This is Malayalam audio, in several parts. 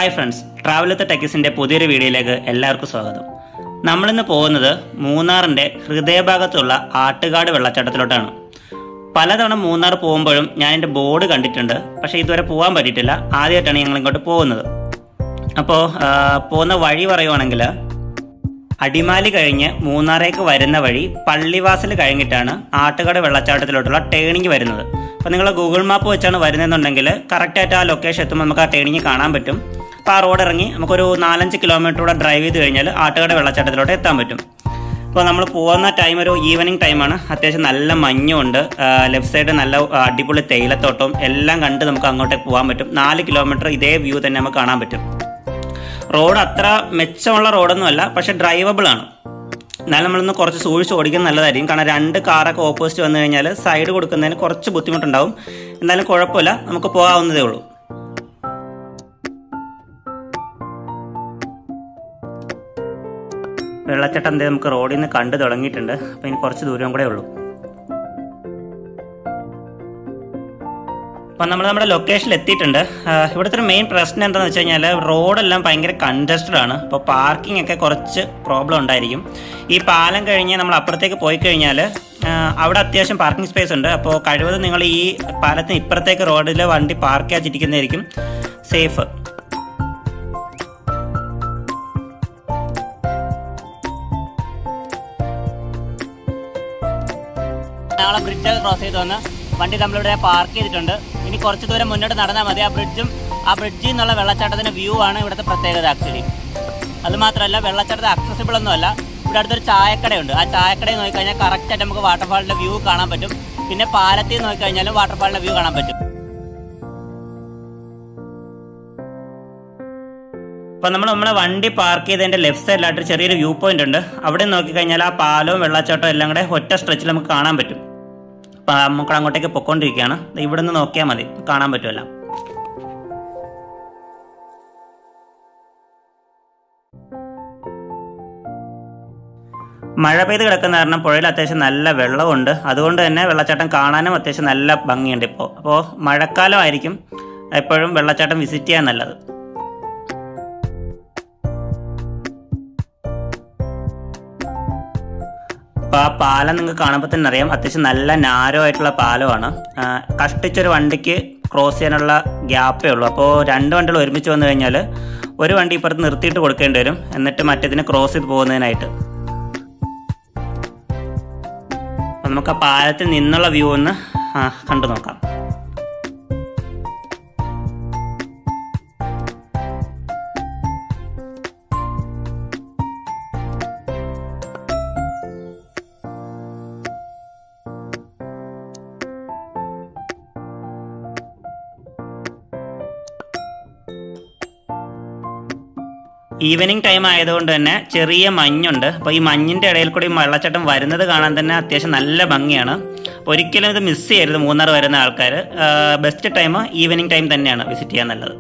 ഹായ് ഫ്രണ്ട്സ് ട്രാവൽ വിത്ത് ടെക്കിസിൻ്റെ പുതിയൊരു വീഡിയോയിലേക്ക് എല്ലാവർക്കും സ്വാഗതം നമ്മളിന്ന് പോകുന്നത് മൂന്നാറിൻ്റെ ഹൃദയഭാഗത്തുള്ള ആട്ടുകാട് വെള്ളച്ചാട്ടത്തിലോട്ടാണ് പലതവണ മൂന്നാർ പോകുമ്പോഴും ഞാൻ എൻ്റെ ബോർഡ് കണ്ടിട്ടുണ്ട് പക്ഷേ ഇതുവരെ പോകാൻ പറ്റിയിട്ടില്ല ആദ്യമായിട്ടാണ് ഞങ്ങൾ ഇങ്ങോട്ട് പോകുന്നത് അപ്പോൾ പോകുന്ന വഴി പറയുവാണെങ്കിൽ അടിമാലി കഴിഞ്ഞ് മൂന്നാറേക്ക് വരുന്ന വഴി പള്ളിവാസൽ കഴിഞ്ഞിട്ടാണ് ആട്ടുകാട് വെള്ളച്ചാട്ടത്തിലോട്ടുള്ള ടേണിംഗ് വരുന്നത് അപ്പോൾ നിങ്ങൾ ഗൂഗിൾ മാപ്പ് വെച്ചാണ് വരുന്നതെന്നുണ്ടെങ്കിൽ കറക്റ്റായിട്ട് ആ ലൊക്കേഷൻ എത്തുമ്പോൾ നമുക്ക് ആ ടേണിംഗ് കാണാൻ പറ്റും അപ്പോൾ ആ റോഡ് ഇറങ്ങി നമുക്കൊരു നാലഞ്ച് കിലോമീറ്ററൂടെ ഡ്രൈവ് ചെയ്ത് കഴിഞ്ഞാൽ ആട്ടുകാട് വെള്ളച്ചാട്ടത്തിലോട്ട് എത്താൻ പറ്റും അപ്പോൾ നമ്മൾ പോകുന്ന ടൈം ഒരു ഈവനിങ് ടൈമാണ് അത്യാവശ്യം നല്ല മഞ്ഞുണ്ട് ലെഫ്റ്റ് സൈഡ് നല്ല അടിപൊളി തേയിലത്തോട്ടവും എല്ലാം കണ്ട് നമുക്ക് അങ്ങോട്ടേക്ക് പോകാൻ പറ്റും നാല് കിലോമീറ്റർ ഇതേ വ്യൂ തന്നെ നമുക്ക് കാണാൻ പറ്റും റോഡ് അത്ര മെച്ചമുള്ള റോഡൊന്നുമല്ല പക്ഷെ ഡ്രൈവബിൾ ആണ് എന്നാലും നമ്മളൊന്ന് കുറച്ച് സൂക്ഷിച്ച് ഓടിക്കുന്നത് നല്ലതായിരിക്കും കാരണം രണ്ട് കാറൊക്കെ ഓപ്പോസിറ്റ് വന്നു കഴിഞ്ഞാൽ സൈഡ് കൊടുക്കുന്നതിന് കുറച്ച് ബുദ്ധിമുട്ടുണ്ടാവും എന്നാലും കുഴപ്പമില്ല നമുക്ക് പോകാവുന്നതേ ഉള്ളൂ വെള്ളച്ചാട്ടം എന്തേ നമുക്ക് റോഡിൽ നിന്ന് കണ്ടു തുടങ്ങിയിട്ടുണ്ട് അപ്പോൾ ഇനി കുറച്ച് ദൂരം കൂടെ ഉള്ളൂ അപ്പോൾ നമ്മൾ നമ്മുടെ ലൊക്കേഷനിൽ എത്തിയിട്ടുണ്ട് ആഹ് ഇവിടുത്തെ ഒരു മെയിൻ പ്രശ്നം എന്താണെന്ന് വെച്ച് കഴിഞ്ഞാൽ റോഡെല്ലാം ഭയങ്കര കൺജസ്റ്റഡ് ആണ് അപ്പോൾ പാർക്കിംഗ് ഒക്കെ കുറച്ച് പ്രോബ്ലം ഉണ്ടായിരിക്കും ഈ പാലം കഴിഞ്ഞ് നമ്മൾ അപ്പുറത്തേക്ക് പോയി കഴിഞ്ഞാൽ ആഹ് അവിടെ അത്യാവശ്യം പാർക്കിംഗ് സ്പേസ് ഉണ്ട് അപ്പോൾ കഴിവതും നിങ്ങൾ ഈ പാലത്തിന് ഇപ്പുറത്തേക്ക് റോഡിൽ വണ്ടി പാർക്ക് ചെയ്യാതിരിക്കുന്നതായിരിക്കും സേഫ് ഞങ്ങളെ ബ്രിഡ്ജ് ക്രോസ് ചെയ്ത് വന്ന് വണ്ടി നമ്മളിവിടെ പാർക്ക് ചെയ്തിട്ടുണ്ട് ഇനി കുറച്ച് ദൂരം മുന്നോട്ട് നടന്നാൽ മതി ആ ബ്രിഡ്ജും ആ ബ്രിഡ്ജിൽ നിന്നുള്ള വെള്ളച്ചാട്ടത്തിന്റെ വ്യൂ ആണ് ഇവിടുത്തെ പ്രത്യേകത ആക്ച്വലി അത് മാത്രമല്ല വെള്ളച്ചാട്ടത്തിൽ അക്സസിബിൾ ഒന്നുമല്ല ഇവിടെ അടുത്തൊരു ചായക്കടയുണ്ട് ആ ചായക്കടയിൽ നോക്കിക്കഴിഞ്ഞാൽ കറക്റ്റായിട്ട് നമുക്ക് വാട്ടർഫാളിന്റെ വ്യൂ കാണാൻ പറ്റും പിന്നെ പാലത്തിൽ നോക്കിക്കഴിഞ്ഞാലും വാട്ടർഫാളിന്റെ വ്യൂ കാണാൻ പറ്റും അപ്പോൾ നമ്മൾ നമ്മളെ വണ്ടി പാർക്ക് ചെയ്തതിൻ്റെ ലെഫ്റ്റ് സൈഡിലായിട്ട് ചെറിയൊരു വ്യൂ പോയിന്റ് ഉണ്ട് അവിടെ നോക്കിക്കഴിഞ്ഞാൽ ആ പാലവും വെള്ളച്ചാട്ടവും എല്ലാം കൂടെ ഒറ്റ സ്ട്രെച്ചിൽ നമുക്ക് കാണാൻ പറ്റും അപ്പോൾ നമുക്ക് അങ്ങോട്ടേക്ക് പൊക്കോണ്ടിരിക്കുകയാണ് ദേ ഇവിടെ നിന്ന് നോക്കിയാൽ മതി കാണാൻ പറ്റുമല്ലോ മഴ പെയ്ത് കിടക്കുന്ന കാരണം പുഴയിൽ അത്യാവശ്യം നല്ല വെള്ളമുണ്ട് അതുകൊണ്ട് തന്നെ വെള്ളച്ചാട്ടം കാണാനും അത്യാവശ്യം നല്ല ഭംഗിയുണ്ട് ഇപ്പോൾ അപ്പോൾ മഴക്കാലമായിരിക്കും എപ്പോഴും വെള്ളച്ചാട്ടം വിസിറ്റ് ചെയ്യാൻ നല്ലത് അപ്പോൾ ആ പാലം നിങ്ങൾക്ക് കാണുമ്പോൾ തന്നെ അറിയാം അത്യാവശ്യം നല്ല നാരോ ആയിട്ടുള്ള പാലമാണ് ആ, കഷ്ടിച്ചൊരു വണ്ടിക്ക് ക്രോസ് ചെയ്യാനുള്ള ഗ്യാപ്പേ ഉള്ളൂ അപ്പോൾ രണ്ട് വണ്ടികൾ ഒരുമിച്ച് വന്നു കഴിഞ്ഞാൽ ഒരു വണ്ടി ഇപ്പുറത്ത് നിർത്തിയിട്ട് കൊടുക്കേണ്ടി വരും എന്നിട്ട് മറ്റേതിന് ക്രോസ് ചെയ്ത് പോകുന്നതിനായിട്ട് അപ്പോൾ നമുക്ക് ആ പാലത്തിൽ നിന്നുള്ള വ്യൂ ഒന്ന് ആ, കണ്ടു നോക്കാം ഈവനിങ് ടൈം ആയതുകൊണ്ട് തന്നെ ചെറിയ മഞ്ഞുണ്ട് അപ്പോൾ ഈ മഞ്ഞിൻ്റെ ഇടയിൽ കൂടി ഈ വെള്ളച്ചാട്ടം വരുന്നത് കാണാൻ തന്നെ അത്യാവശ്യം നല്ല ഭംഗിയാണ് അപ്പോൾ ഒരിക്കലും ഇത് മിസ് ചെയ്യരുത് മൂന്നാർ വരുന്ന ആൾക്കാർ ബെസ്റ്റ് ടൈം ഈവനിങ് ടൈം തന്നെയാണ് വിസിറ്റ് ചെയ്യാൻ നല്ലത്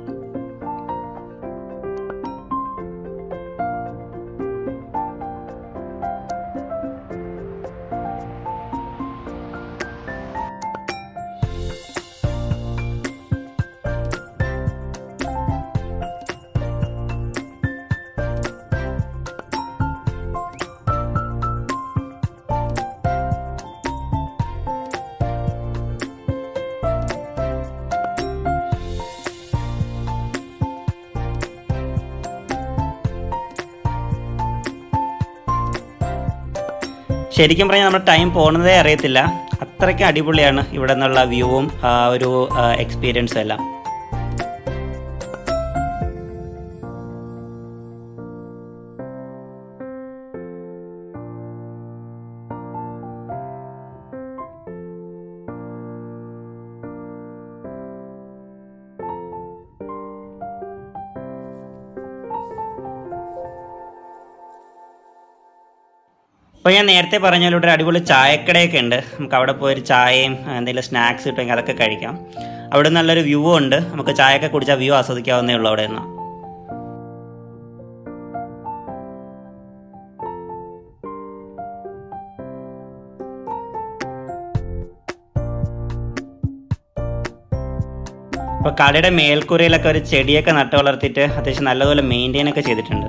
ശരിക്കും പറഞ്ഞാൽ നമ്മുടെ ടൈം പോകുന്നതേ അറിയത്തില്ല അത്രയ്ക്ക് അടിപൊളിയാണ് ഇവിടെ നിന്നുള്ള വ്യൂവും ആ ഒരു എക്സ്പീരിയൻസും എല്ലാം അപ്പോൾ ഞാൻ നേരത്തെ പറഞ്ഞ പോലെ ഇവിടെ ഒരു അടിപൊളി ചായക്കടയൊക്കെ ഉണ്ട് നമുക്ക് അവിടെ പോയി ഒരു ചായയും ആ, എന്തെങ്കിലും സ്നാക്സ് കിട്ടുമെങ്കിൽ അതൊക്കെ കഴിക്കാം അവിടെ നല്ലൊരു വ്യൂ ഉണ്ട് നമുക്ക് ചായയൊക്കെ കുടിച്ചാൽ വ്യൂ ആസ്വദിക്കാവുന്നേ ഉള്ളൂ അവിടെ നിന്ന് അപ്പോൾ കടയുടെ മേൽക്കൂരയിലൊക്കെ ഒരു ചെടിയൊക്കെ നട്ട് വളർത്തിയിട്ട് അത്യാവശ്യം നല്ലതുപോലെ മെയിൻറ്റെയിൻ ഒക്കെ ചെയ്തിട്ടുണ്ട്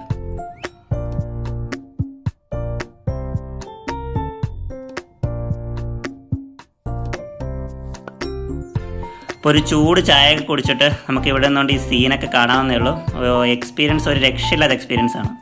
ഇപ്പോൾ ഒരു ചൂട് ചായ ഒക്കെ കുടിച്ചിട്ട് നമുക്ക് ഇവിടെ നിന്നുകൊണ്ട് ഈ സീനൊക്കെ കാണാവുന്നേ ഉള്ളൂ എക്സ്പീരിയൻസ് ഒരു രക്ഷയില്ലാത്ത എക്സ്പീരിയൻസ് ആണ്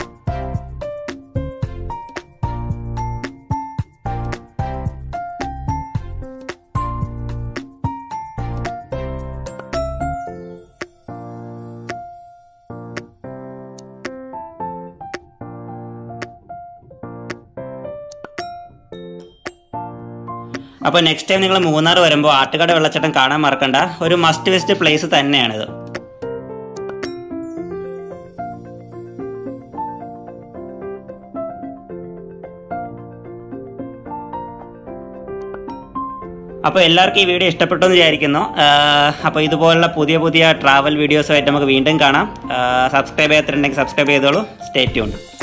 അപ്പോൾ നെക്സ്റ്റ് ടൈം നിങ്ങൾ മൂന്നാർ വരുമ്പോൾ ആട്ടുകാട് വെള്ളച്ചാട്ടം കാണാൻ മറക്കണ്ട ഒരു മസ്റ്റ് വിസിറ്റ് പ്ലേസ് തന്നെയാണിത് അപ്പോൾ എല്ലാവർക്കും ഈ വീഡിയോ ഇഷ്ടപ്പെട്ടു എന്ന് വിചാരിക്കുന്നു അപ്പോൾ ഇതുപോലുള്ള പുതിയ പുതിയ ട്രാവൽ വീഡിയോസുമായിട്ട് നമുക്ക് വീണ്ടും കാണാം സബ്സ്ക്രൈബ് ചെയ്യാത്തിട്ടുണ്ടെങ്കിൽ സബ്സ്ക്രൈബ് ചെയ്തോളൂ സ്റ്റേ ട്യൂൺഡ്